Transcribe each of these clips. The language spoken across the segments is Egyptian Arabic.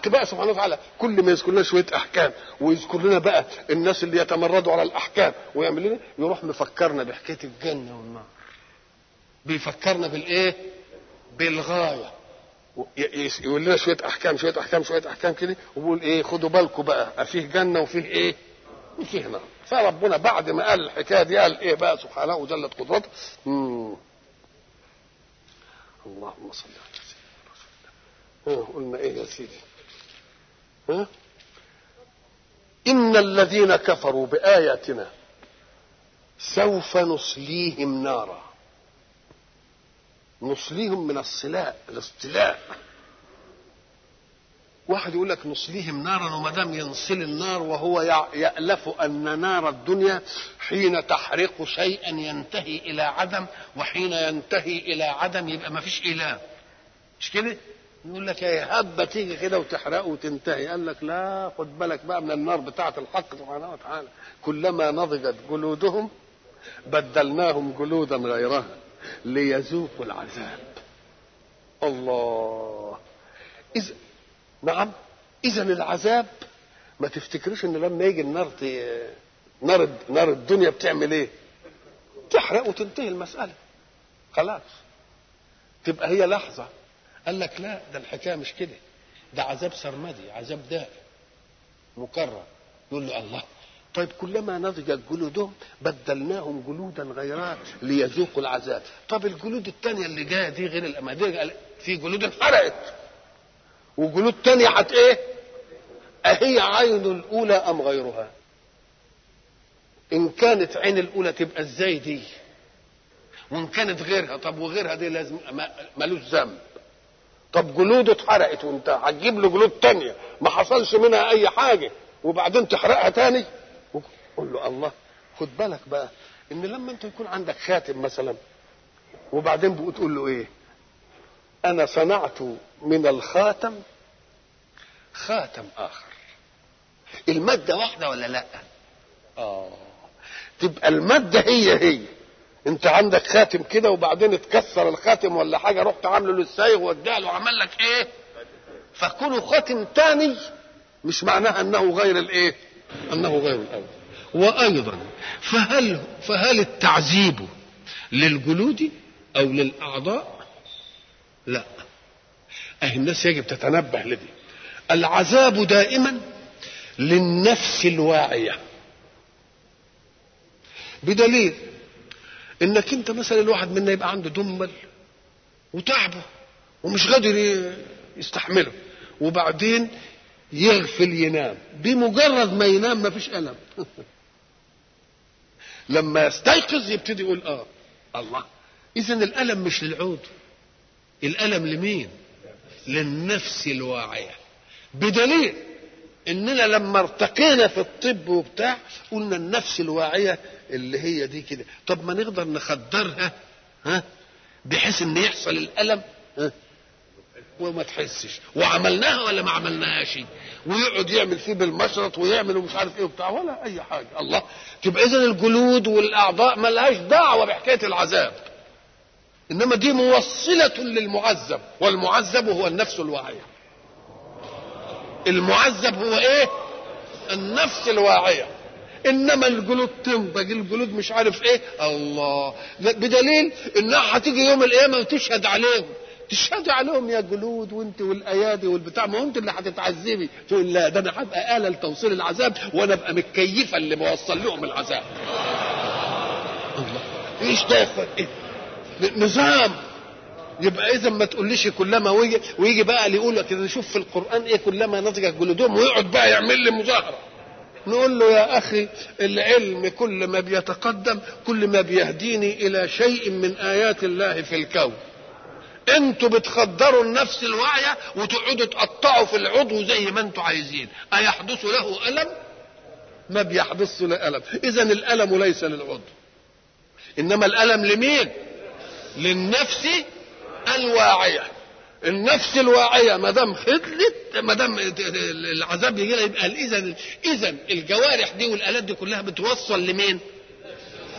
الحق بقى سبحانه وتعالى كل ما يذكر لنا شويه احكام ويذكر لنا بقى الناس اللي يتمردوا على الاحكام ويعمل لنا يروح مفكرنا بحكايه الجنه والنار بيفكرنا بالايه بالغايه و- ي- ي- يقول لنا شويه احكام شويه احكام شويه احكام كده ويقول ايه خدوا بالكم بقى فيه جنه وفيه ايه وفيه نار فربنا بعد ما قال الحكايه دي قال ايه بقى سبحانه وجلت قدرته مم. اللهم صل على سيدنا رسول الله ها قلنا ايه يا سيدي ها ان الذين كفروا باياتنا سوف نصليهم نارا نصليهم من الصلاء الاصطلاء واحد يقول لك نصليهم نارا وما دام ينصل النار وهو يع- يألف أن نار الدنيا حين تحرق شيئا ينتهي إلى عدم وحين ينتهي إلى عدم يبقى ما فيش إله مش كده؟ يقول لك يا هبة تيجي كده وتحرقه وتنتهي قال لك لا خد بالك بقى من النار بتاعة الحق سبحانه وتعالى كلما نضجت جلودهم بدلناهم جلودا غيرها ليذوقوا العذاب الله إذا نعم اذا العذاب ما تفتكرش ان لما يجي النار ت... نار نار الدنيا بتعمل ايه تحرق وتنتهي المساله خلاص تبقى هي لحظه قال لك لا ده الحكايه مش كده ده عذاب سرمدي عذاب دائم مكرر يقول له الله طيب كلما نضجت جلودهم بدلناهم جلودا غيرها ليذوقوا العذاب طب الجلود الثانيه اللي جايه دي غير الاماديه في جلود انحرقت وجلود تانية حت ايه أهي عين الأولى أم غيرها إن كانت عين الأولى تبقى ازاي دي وإن كانت غيرها طب وغيرها دي لازم ما- ملوش ذنب طب جلوده اتحرقت وانت هتجيب له جلود تانية ما حصلش منها أي حاجة وبعدين تحرقها تاني قول له الله خد بالك بقى إن لما أنت يكون عندك خاتم مثلا وبعدين بتقول له إيه أنا صنعت من الخاتم خاتم آخر المادة واحدة ولا لا آه تبقى المادة هي هي انت عندك خاتم كده وبعدين اتكسر الخاتم ولا حاجة رحت عامله للسايغ واداه له وعمل لك ايه فكونه خاتم تاني مش معناها انه غير الايه انه غير الاول وايضا فهل فهل التعذيب للجلود او للاعضاء لا أهي الناس يجب تتنبه لدي العذاب دائما للنفس الواعية بدليل انك انت مثلا الواحد منا يبقى عنده دمل وتعبه ومش قادر ي- يستحمله وبعدين يغفل ينام بمجرد ما ينام ما فيش ألم لما يستيقظ يبتدي يقول اه الله اذا الألم مش للعود الألم لمين للنفس الواعية بدليل اننا لما ارتقينا في الطب وبتاع قلنا النفس الواعية اللي هي دي كده طب ما نقدر نخدرها ها بحيث ان يحصل الألم ها وما تحسش وعملناها ولا ما عملناهاش ويقعد يعمل فيه بالمشرط ويعمل ومش عارف ايه وبتاع ولا اي حاجه الله تبقى اذا الجلود والاعضاء ما لهاش دعوه بحكايه العذاب انما دي موصله للمعذب والمعذب هو النفس الواعيه المعذب هو ايه النفس الواعيه انما الجلود تنضج الجلود مش عارف ايه الله لا، بدليل انها هتيجي يوم القيامه وتشهد عليهم تشهد عليهم يا جلود وانت والايادي والبتاع ما هو انت اللي هتتعذبي تقول لا ده انا هبقى اله لتوصيل العذاب وانا ابقى متكيفه اللي بوصل لهم العذاب الله ايش ده يا اخوان ايه نظام يبقى اذا ما تقوليش كلما ويجي ويجي بقى اللي يقول لك كده شوف في القران ايه كلما نضجت جلودهم ويقعد بقى يعمل لي مظاهره نقول له يا اخي العلم كل ما بيتقدم كل ما بيهديني الى شيء من ايات الله في الكون انتوا بتخدروا النفس الواعيه وتقعدوا تقطعوا في العضو زي ما انتوا عايزين ايحدث له الم ما بيحدث له الم اذا الالم ليس للعضو انما الالم لمين للنفس الواعيه النفس الواعيه ما دام خدلت ما دام العذاب يجي لها يبقى اذا اذا الجوارح دي والالات دي كلها بتوصل لمين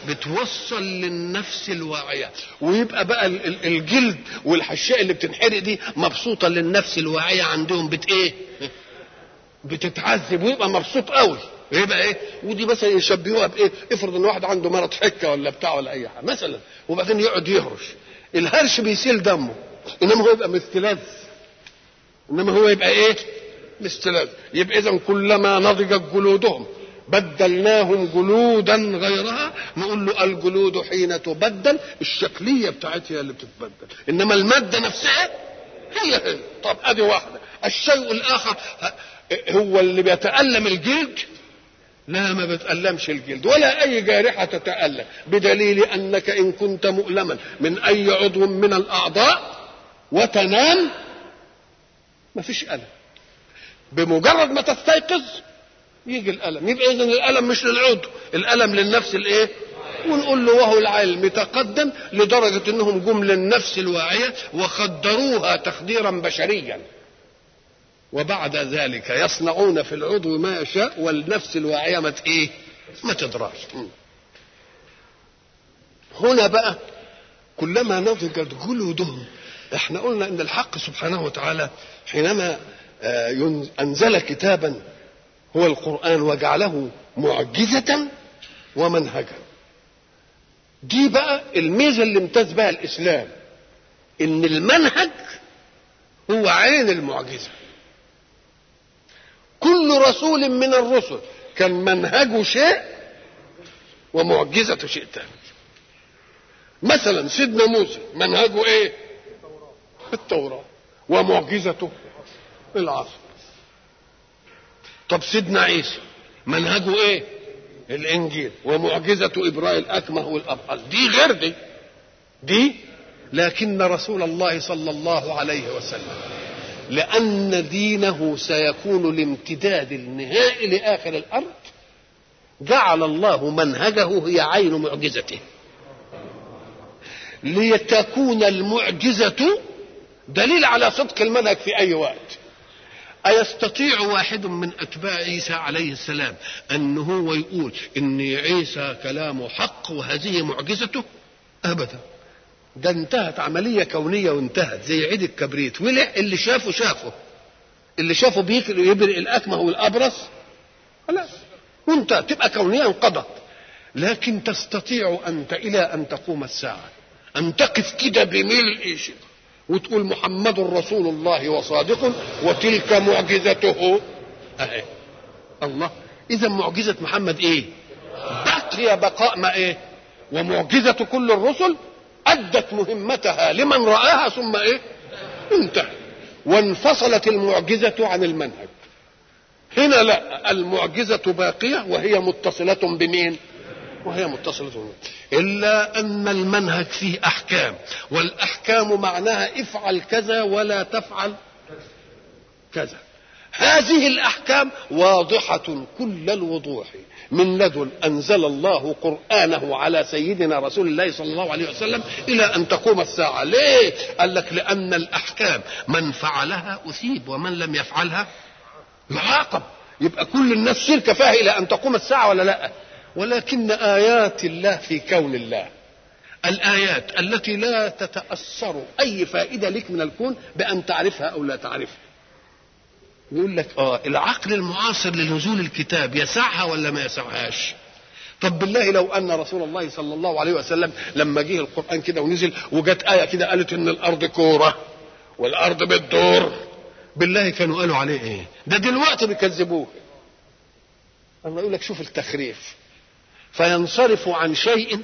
بتوصل للنفس الواعيه ويبقى بقى ال- ال- الجلد والحشاء اللي بتنحرق دي مبسوطه للنفس الواعيه عندهم بت ايه بتتعذب ويبقى مبسوط قوي يبقى ايه ودي مثلا يشبهوها بايه افرض ان واحد عنده مرض حكه ولا بتاع ولا اي حاجه مثلا وبعدين يقعد يهرش الهرش بيسيل دمه انما هو يبقى مستلذ انما هو يبقى ايه مستلذ يبقى اذا كلما نضجت جلودهم بدلناهم جلودا غيرها نقول له الجلود حين تبدل الشكليه بتاعتها اللي بتتبدل انما الماده نفسها هي هي طب ادي واحده الشيء الاخر ه- هو اللي بيتالم الجلد لا ما بتألمش الجلد ولا أي جارحة تتألم بدليل أنك إن كنت مؤلما من أي عضو من الأعضاء وتنام ما فيش ألم بمجرد ما تستيقظ يجي الألم يبقى إذن الألم مش للعضو الألم للنفس الإيه ونقول له وهو العلم تقدم لدرجة أنهم جم للنفس الواعية وخدروها تخديرا بشريا وبعد ذلك يصنعون في العضو ما يشاء والنفس الواعيه ما ت- ايه ما تدراش م. هنا بقى كلما نضجت جلودهم احنا قلنا ان الحق سبحانه وتعالى حينما آه، ين- انزل كتابا هو القران وجعله معجزه ومنهجا دي بقى الميزه اللي امتاز بها الاسلام ان المنهج هو عين المعجزه كل رسول من الرسل كان منهجه شيء ومعجزته شيء ثاني مثلا سيدنا موسى منهجه ايه التوراة ومعجزته العصر طب سيدنا عيسى منهجه ايه الانجيل ومعجزته ابراء الاكمه والابطال دي غير دي دي لكن رسول الله صلى الله عليه وسلم لأن دينه سيكون الامتداد النهائي لآخر الأرض جعل الله منهجه هي عين معجزته لتكون المعجزة دليل على صدق المنهج في أي وقت أيستطيع واحد من أتباع عيسى عليه السلام أن هو يقول إن عيسى كلامه حق وهذه معجزته أبدا ده انتهت عملية كونية وانتهت زي عيد الكبريت ولع اللي شافه شافه اللي شافه بيكل يبرئ الأكمه والأبرص خلاص وانت تبقى كونية انقضت لكن تستطيع أنت إلى أن تقوم الساعة أن تقف كده بملء شبر وتقول محمد رسول الله وصادق وتلك معجزته أهي الله إذا معجزة محمد إيه؟ بقي بقاء ما إيه؟ ومعجزة كل الرسل أدت مهمتها لمن رآها ثم إيه؟ انتهى وانفصلت المعجزة عن المنهج هنا لا المعجزة باقية وهي متصلة بمين؟ وهي متصلة بمين؟ إلا أن المنهج فيه أحكام والأحكام معناها افعل كذا ولا تفعل كذا هذه الأحكام واضحة كل الوضوح من لدن أنزل الله قرآنه على سيدنا رسول الله صلى الله عليه وسلم إلى أن تقوم الساعة ليه؟ قال لك لأن الأحكام من فعلها أثيب ومن لم يفعلها يعاقب يبقى كل الناس شركة فيها إلى أن تقوم الساعة ولا لا ولكن آيات الله في كون الله الآيات التي لا تتأثر أي فائدة لك من الكون بأن تعرفها أو لا تعرفها يقول لك اه العقل المعاصر لنزول الكتاب يسعها ولا ما يسعهاش طب بالله لو ان رسول الله صلى الله عليه وسلم لما جه القران كده ونزل وجت ايه كده قالت ان الارض كوره والارض بتدور بالله كانوا قالوا عليه ايه ده دلوقتي بيكذبوه الله يقول لك شوف التخريف فينصرفوا عن شيء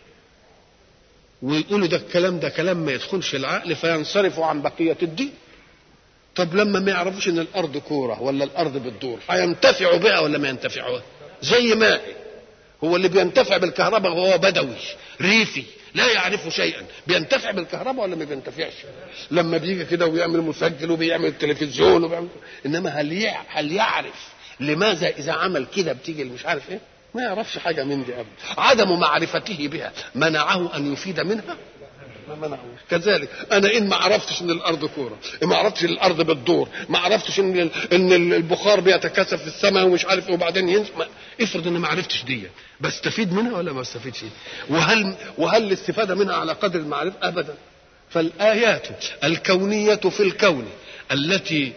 ويقولوا ده الكلام ده كلام ما يدخلش العقل فينصرفوا عن بقيه الدين طب لما ما يعرفوش ان الارض كوره ولا الارض بتدور هينتفعوا بها ولا ما ينتفعوا زي ما هو اللي بينتفع بالكهرباء وهو بدوي ريفي لا يعرف شيئا بينتفع بالكهرباء ولا ما بينتفعش لما بيجي كده ويعمل مسجل وبيعمل تلفزيون وبيعمل انما هل يع... هل يعرف لماذا اذا عمل كده بتيجي مش عارف ايه ما يعرفش حاجه من دي ابدا عدم معرفته بها منعه ان يفيد منها ما منعوش كذلك انا ان ما عرفتش ان الارض كوره ما عرفتش ان الارض بتدور ما عرفتش ان ان البخار بيتكاثف في السماء ومش عارف ايه وبعدين ينزل ما افرض اني ما عرفتش دي بستفيد منها ولا ما بستفيدش وهل وهل الاستفاده منها على قدر المعرفه ابدا فالايات الكونيه في الكون التي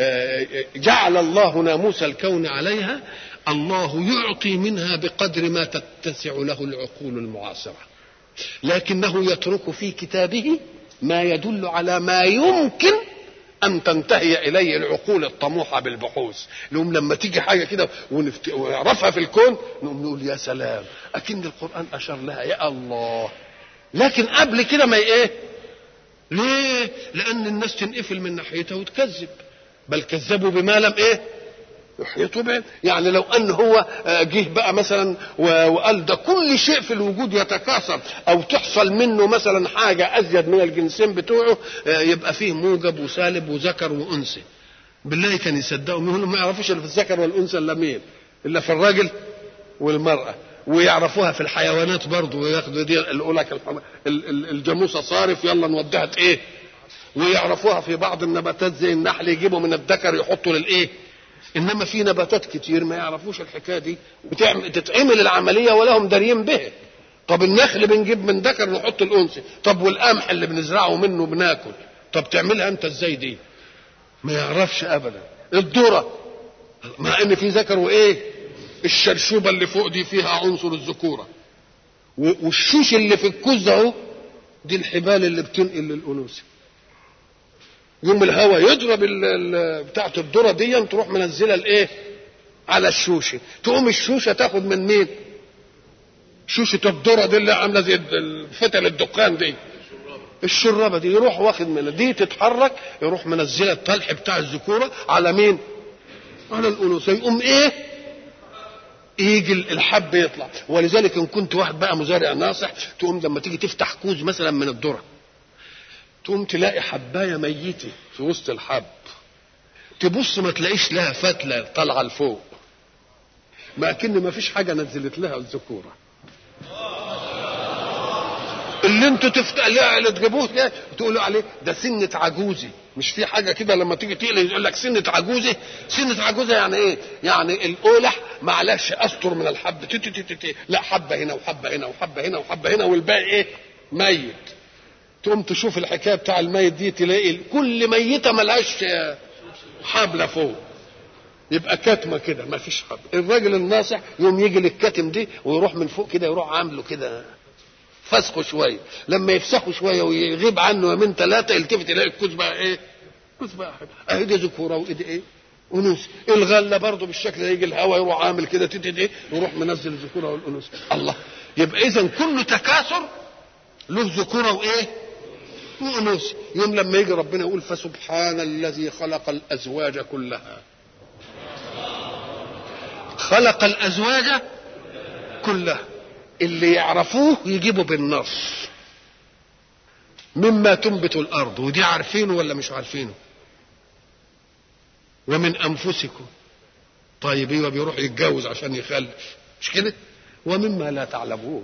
جعل الله ناموس الكون عليها الله يعطي منها بقدر ما تتسع له العقول المعاصره لكنه يترك في كتابه ما يدل على ما يمكن ان تنتهي اليه العقول الطموحه بالبحوث لهم لما تيجي حاجه كده ونفت... ونعرفها في الكون نقوم نقول يا سلام اكن القران اشار لها يا الله لكن قبل كده ما ايه ليه لان الناس تنقفل من ناحيتها وتكذب بل كذبوا بما لم ايه يحيطوا به يعني لو ان هو جه بقى مثلا وقال ده كل شيء في الوجود يتكاثر او تحصل منه مثلا حاجه ازيد من الجنسين بتوعه يبقى فيه موجب وسالب وذكر وانثى بالله كان يصدقوا يقولوا ما يعرفوش الا في الذكر والانثى الا مين الا في الراجل والمراه ويعرفوها في الحيوانات برضه وياخدوا دي يقول لك الجاموسه صارف يلا نوديها ايه ويعرفوها في بعض النباتات زي النحل يجيبوا من الذكر يحطوا للايه انما في نباتات كتير ما يعرفوش الحكايه دي بتعمل تتعمل العمليه ولا هم داريين به طب النخل بنجيب من ذكر نحط الانثى طب والقمح اللي بنزرعه منه بناكل طب تعملها انت ازاي دي ما يعرفش ابدا الذره مع ان في ذكر وايه الشرشوبه اللي فوق دي فيها عنصر الذكوره والشوش اللي في الكوز اهو دي الحبال اللي بتنقل للانوثه يوم الهواء يضرب بتاعت الذره دي تروح منزله الايه على الشوشه تقوم الشوشه تاخد من مين شوشه الذره دي اللي عامله زي فتل الدخان دي الشرابه دي يروح واخد منها دي تتحرك يروح منزله الطلح بتاع الذكوره على مين على الانوثه يقوم ايه يجي الحب يطلع ولذلك ان كنت واحد بقى مزارع ناصح تقوم لما تيجي تفتح كوز مثلا من الذره تقوم تلاقي حبايه ميته في وسط الحب تبص ما تلاقيش لها فتله طالعه لفوق ما كن ما فيش حاجه نزلت لها الذكوره اللي انتوا تفتح اللي تجيبوه ده تقولوا عليه ده سنة عجوزي مش في حاجة كده لما تيجي تقلي يقول لك سنة عجوزي سنة عجوزة يعني ايه؟ يعني القولح معلش استر من الحب تي تي تي تي. لا حبة هنا وحبة هنا وحبة هنا وحبة هنا والباقي ايه؟ ميت تقوم تشوف الحكايه بتاع الميت دي تلاقي كل ميته ملهاش حبله فوق يبقى كتمه كده ما فيش حبل الراجل الناصح يوم يجي للكتم دي ويروح من فوق كده يروح عامله كده فسخه شويه لما يفسخه شويه ويغيب عنه يومين ثلاثه يلتفت يلاقي الكوز بقى ايه كوز بقى اهي دي ذكوره وايدي ايه انوث الغله برضه بالشكل ده يجي الهواء يروح عامل كده تتت ايه يروح منزل الذكوره والانوث الله يبقى اذا كل تكاثر له ذكوره وايه وانوث يوم لما يجي ربنا يقول فسبحان الذي خلق الازواج كلها خلق الازواج كلها اللي يعرفوه يجيبوا بالنص مما تنبت الارض ودي عارفينه ولا مش عارفينه ومن انفسكم طيب ايوه بيروح يتجوز عشان يخلف مش كده ومما لا تعلمون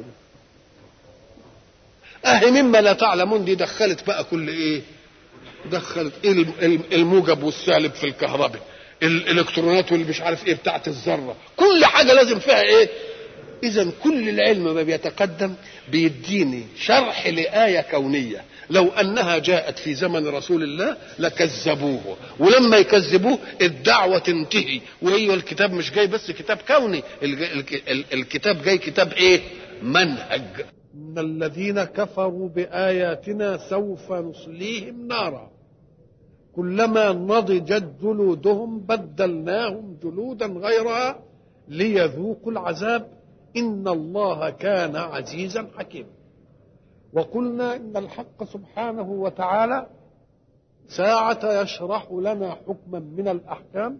اهي مما لا تعلمون دي دخلت بقى كل ايه دخلت الموجب والسالب في الكهرباء الالكترونات واللي مش عارف ايه بتاعت الذره كل حاجه لازم فيها ايه اذا كل العلم ما بيتقدم بيديني شرح لايه كونيه لو انها جاءت في زمن رسول الله لكذبوه ولما يكذبوه الدعوه تنتهي وهي الكتاب مش جاي بس كتاب كوني الكتاب جاي كتاب ايه منهج ان الذين كفروا باياتنا سوف نصليهم نارا كلما نضجت جلودهم بدلناهم جلودا غيرها ليذوقوا العذاب ان الله كان عزيزا حكيما وقلنا ان الحق سبحانه وتعالى ساعة يشرح لنا حكما من الأحكام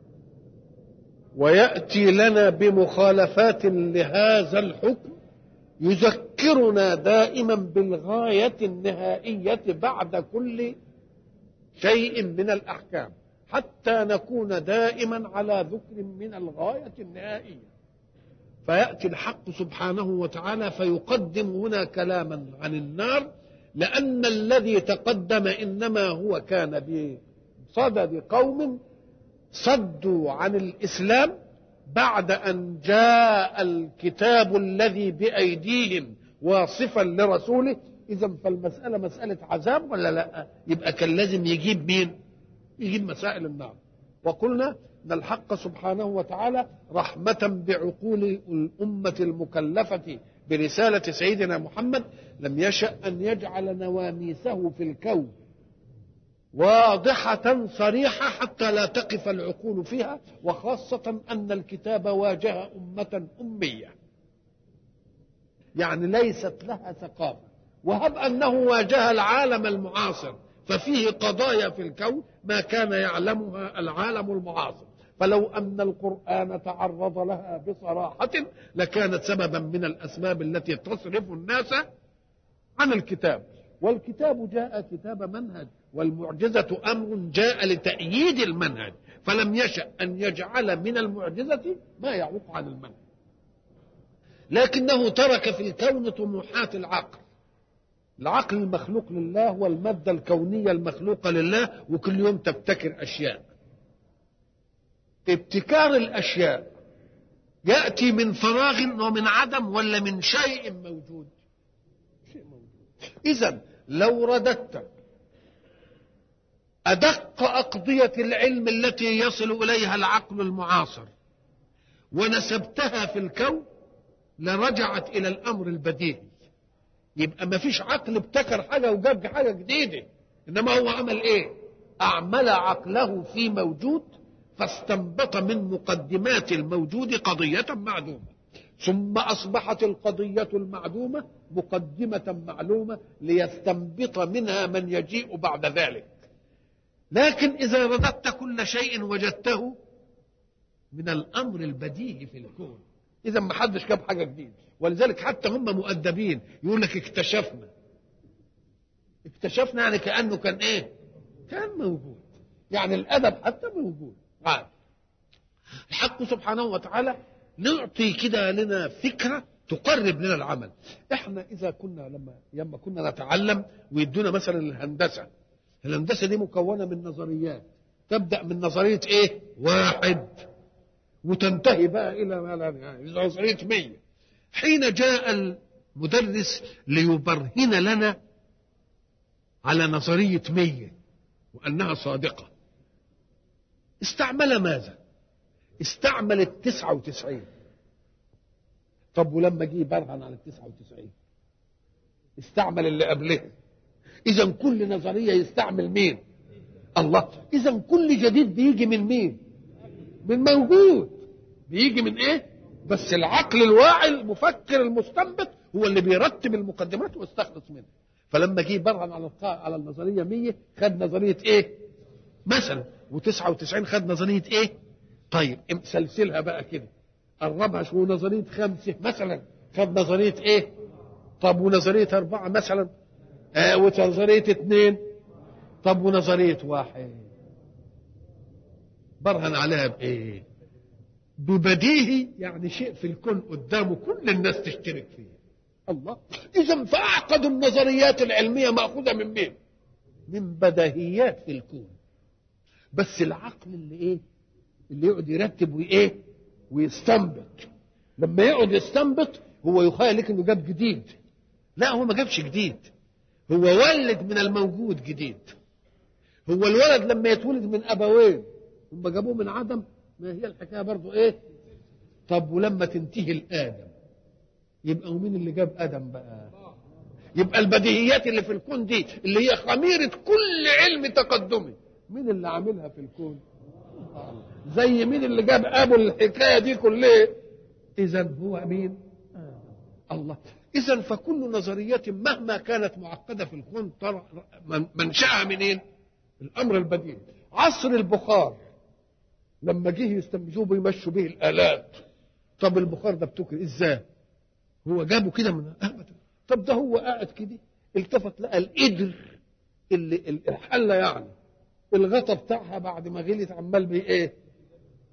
ويأتي لنا بمخالفات لهذا الحكم يذكرنا دائما بالغاية النهائية بعد كل شيء من الأحكام حتى نكون دائما على ذكر من الغاية النهائية فيأتي الحق سبحانه وتعالى فيقدم هنا كلاما عن النار لأن الذي تقدم إنما هو كان بصدد قوم صدوا عن الإسلام بعد أن جاء الكتاب الذي بأيديهم واصفا لرسوله إذا فالمسألة مسألة عذاب ولا لا يبقى كان لازم يجيب مين يجيب مسائل النار وقلنا أن الحق سبحانه وتعالى رحمة بعقول الأمة المكلفة برسالة سيدنا محمد لم يشأ أن يجعل نواميسه في الكون واضحة صريحة حتى لا تقف العقول فيها وخاصة أن الكتاب واجه أمة أمية يعني ليست لها ثقافة وهب أنه واجه العالم المعاصر ففيه قضايا في الكون ما كان يعلمها العالم المعاصر فلو أن القرآن تعرض لها بصراحة لكانت سببا من الأسباب التي تصرف الناس عن الكتاب والكتاب جاء كتاب منهج والمعجزة أمر جاء لتأييد المنهج فلم يشأ أن يجعل من المعجزة ما يعوق عن المنهج لكنه ترك في الكون طموحات العقل العقل المخلوق لله والمادة الكونية المخلوقة لله وكل يوم تبتكر أشياء ابتكار الأشياء يأتي من فراغ ومن عدم ولا من شيء موجود شيء موجود إذا لو رددت أدق أقضية العلم التي يصل إليها العقل المعاصر ونسبتها في الكون لرجعت إلى الأمر البديهي يبقى ما فيش عقل ابتكر حاجة وجاب حاجة جديدة إنما هو عمل إيه أعمل عقله في موجود فاستنبط من مقدمات الموجود قضية معدومة ثم أصبحت القضية المعدومة مقدمة معلومة ليستنبط منها من يجيء بعد ذلك لكن إذا رددت كل شيء وجدته من الأمر البديهي في الكون إذا ما حدش جاب حاجة جديدة ولذلك حتى هم مؤدبين يقول لك اكتشفنا اكتشفنا يعني كأنه كان إيه كان موجود يعني الأدب حتى موجود عاد الحق سبحانه وتعالى نعطي كده لنا فكرة تقرب لنا العمل احنا اذا كنا لما لما كنا نتعلم ويدونا مثلا الهندسه الهندسه دي مكونه من نظريات تبدا من نظريه ايه واحد وتنتهي بقى الى ما لا نهايه نظريه مية حين جاء المدرس ليبرهن لنا على نظريه مية وانها صادقه استعمل ماذا استعمل التسعة وتسعين طب ولما جه برهن على التسعة وتسعين استعمل اللي قبلها إذا كل نظرية يستعمل مين الله إذا كل جديد بيجي من مين من موجود بيجي من إيه بس العقل الواعي المفكر المستنبط هو اللي بيرتب المقدمات ويستخلص منها فلما جه برهن على على النظريه 100 خد نظريه ايه؟ مثلا و99 خد نظريه ايه؟ طيب سلسلها بقى كده قربها شو نظريه خمسه مثلا خد نظريه ايه؟ طب ونظريه اربعه مثلا آه ونظريه اثنين طب ونظريه واحد برهن عليها بايه؟ ببديهي يعني شيء في الكون قدامه كل الناس تشترك فيه الله اذا فاعقد النظريات العلميه ماخوذه من مين؟ من بديهيات في الكون بس العقل اللي ايه؟ اللي يقعد يرتب وايه ويستنبط لما يقعد يستنبط هو يخيل لك انه جاب جديد لا هو ما جابش جديد هو ولد من الموجود جديد هو الولد لما يتولد من ابوين هم جابوه من عدم ما هي الحكايه برضه ايه طب ولما تنتهي الادم يبقى ومين اللي جاب ادم بقى يبقى البديهيات اللي في الكون دي اللي هي خميره كل علم تقدمي مين اللي عاملها في الكون زي مين اللي جاب ابو الحكايه دي كلها اذا هو مين الله اذا فكل نظريه مهما كانت معقده في الكون ترى منشاها منين الامر البديهي عصر البخار لما جه يستنبذوه بيمشوا به الالات طب البخار ده بتكر ازاي هو جابه كده من ابدا طب ده هو قاعد كده التفت لقى القدر اللي الحله يعني الغطا بتاعها بعد ما غليت عمال بي ايه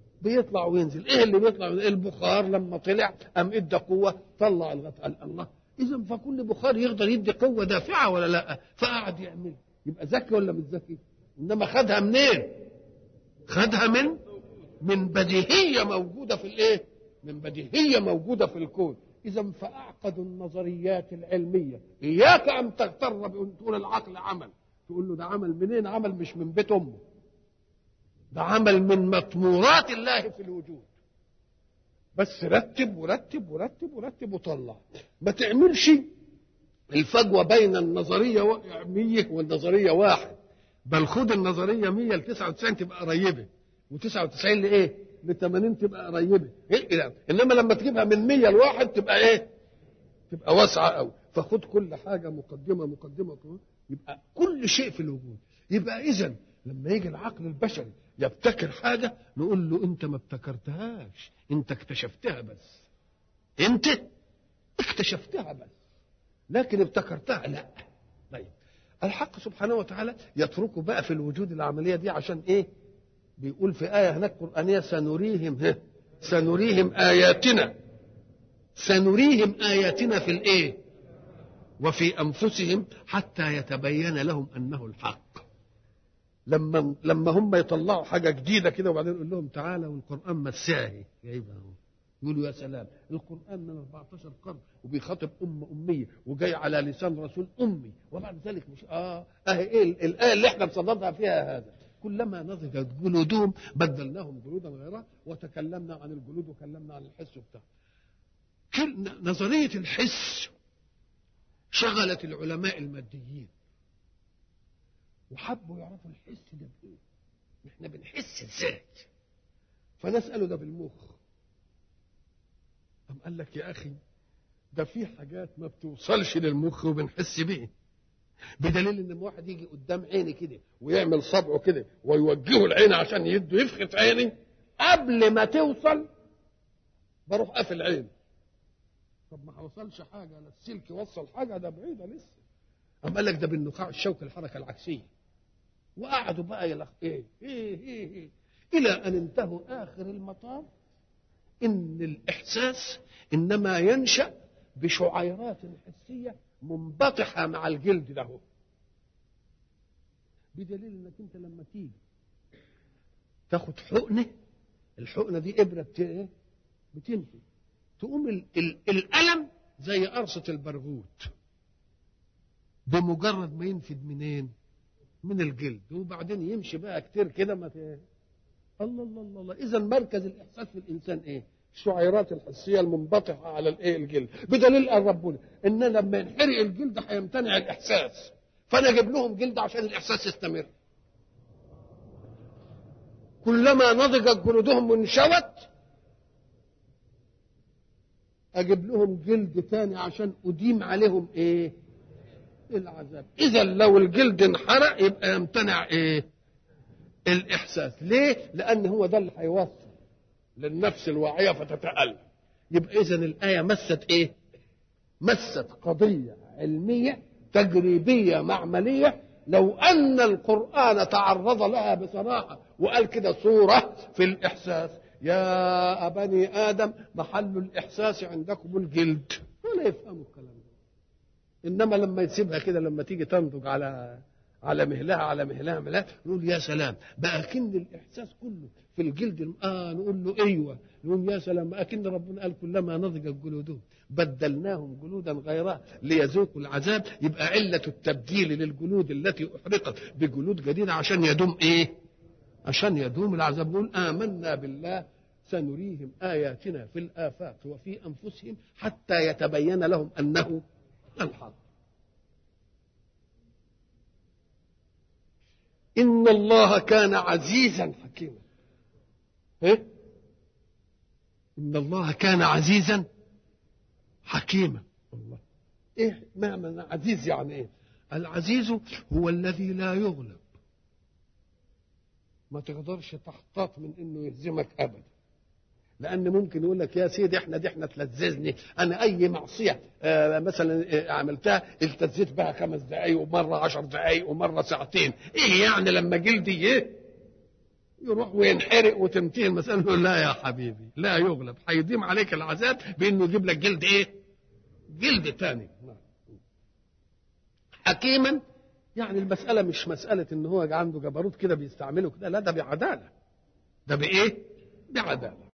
بيطلع وينزل ايه اللي بيطلع البخار لما طلع قام ادى قوه طلع الغطا قال الله اذا فكل بخار يقدر يدي قوه دافعه ولا لا فقعد يعمل يبقى ذكي ولا مش ذكي انما خدها منين خدها من من بديهيه موجوده في الايه من بديهيه موجوده في الكون اذا فاعقد النظريات العلميه اياك ان تغتر بان تقول العقل عمل تقول له ده عمل منين عمل مش من بيت امه ده عمل من مطمورات الله في الوجود بس رتب ورتب ورتب ورتب وطلع ما تعملش الفجوه بين النظريه 100 والنظريه واحد بل خد النظريه 100 ل 99 تبقى قريبه و99 لايه؟ ل 80 تبقى قريبه إيه؟ انما لما تجيبها من 100 لواحد تبقى ايه؟ تبقى واسعه قوي فخد كل حاجه مقدمه مقدمه مقدمة. يبقى كل شيء في الوجود يبقى اذا لما يجي العقل البشري يبتكر حاجه نقول له انت ما ابتكرتهاش انت اكتشفتها بس انت اكتشفتها بس لكن ابتكرتها لا طيب الحق سبحانه وتعالى يتركه بقى في الوجود العمليه دي عشان ايه بيقول في ايه هناك قرانيه سنريهم ها سنريهم اياتنا سنريهم اياتنا في الايه وفي انفسهم حتى يتبين لهم انه الحق لما لما هم يطلعوا حاجه جديده كده وبعدين يقول لهم تعالوا والقران مساهي جايبها اهو يقولوا يا سلام القران من 14 قرن وبيخاطب ام اميه وجاي على لسان رسول امي وبعد ذلك مش اه اهي ايه الايه اللي احنا بصددها فيها هذا كلما نضجت جلودهم بدلناهم جلودا غيرها وتكلمنا عن الجلود وكلمنا عن الحس وبتاع نظريه الحس شغلت العلماء الماديين وحبوا يعرفوا الحس ده بايه احنا بنحس ازاي فنساله ده بالمخ قام قال لك يا اخي ده في حاجات ما بتوصلش للمخ وبنحس بيه بدليل ان واحد يجي قدام عيني كده ويعمل صبعه كده ويوجهه العين عشان يده يفخت عيني قبل ما توصل بروح قافل عيني طب ما حوصلش حاجه لا السلك وصل حاجه ده بعيده لسه قام قال لك ده بالنخاع الشوك الحركه العكسيه وقعدوا بقى يلخ ايه ايه ايه, إيه. الى ان انتهوا اخر المطاف ان الاحساس انما ينشا بشعيرات حسيه منبطحه مع الجلد له بدليل انك انت لما تيجي تاخد حقنه الحقنه دي ابره بت... ايه بتنفي تقوم ال... ال... الالم زي قرصه البرغوث بمجرد ما ينفد منين من الجلد وبعدين يمشي بقى كتير كده ما ت... الله الله الله, الله. اذا مركز الاحساس في الانسان ايه الشعيرات الحسيه المنبطحه على الايه الجلد بدليل قال ربنا ان لما ينحرق الجلد هيمتنع الاحساس فانا اجيب لهم جلد عشان الاحساس يستمر كلما نضجت جلودهم وانشوت اجيب لهم جلد تاني عشان اديم عليهم ايه العذاب اذا لو الجلد انحرق يبقى يمتنع ايه الاحساس ليه لان هو ده اللي هيوصل للنفس الواعيه فتتالم يبقى اذا الايه مست ايه مست قضيه علميه تجريبيه معمليه لو ان القران تعرض لها بصراحه وقال كده صوره في الاحساس يا بني ادم محل الاحساس عندكم الجلد ولا يفهموا الكلام ده انما لما يسيبها كده لما تيجي تنضج على على مهلها على مهلها مهلها نقول يا سلام بقى كن الاحساس كله في الجلد اه نقول له ايوه نقول يا سلام بقى كن ربنا قال كلما نضجت جلودهم بدلناهم جلودا غيرها ليذوقوا العذاب يبقى عله التبديل للجلود التي احرقت بجلود جديده عشان يدوم ايه؟ عشان يدوم العذاب نقول امنا بالله سنريهم اياتنا في الافاق وفي انفسهم حتى يتبين لهم انه الحق إن الله كان عزيزا حكيما إيه؟ إن الله كان عزيزا حكيما الله إيه معنى عزيز يعني إيه العزيز هو الذي لا يغلب ما تقدرش تحتاط من انه يهزمك ابدا لان ممكن يقول لك يا سيدي احنا دي احنا تلذذني انا اي معصيه آه مثلا آه عملتها التزيت بها خمس دقائق ومره عشر دقائق ومره ساعتين ايه يعني لما جلدي ايه يروح وينحرق وتنتهي المساله نقول لا يا حبيبي لا يغلب هيديم عليك العذاب بانه يجيب لك جلد ايه جلد تاني حكيما يعني المسألة مش مسألة إن هو عنده جبروت كده بيستعمله كده لا ده بعدالة ده بإيه؟ بعدالة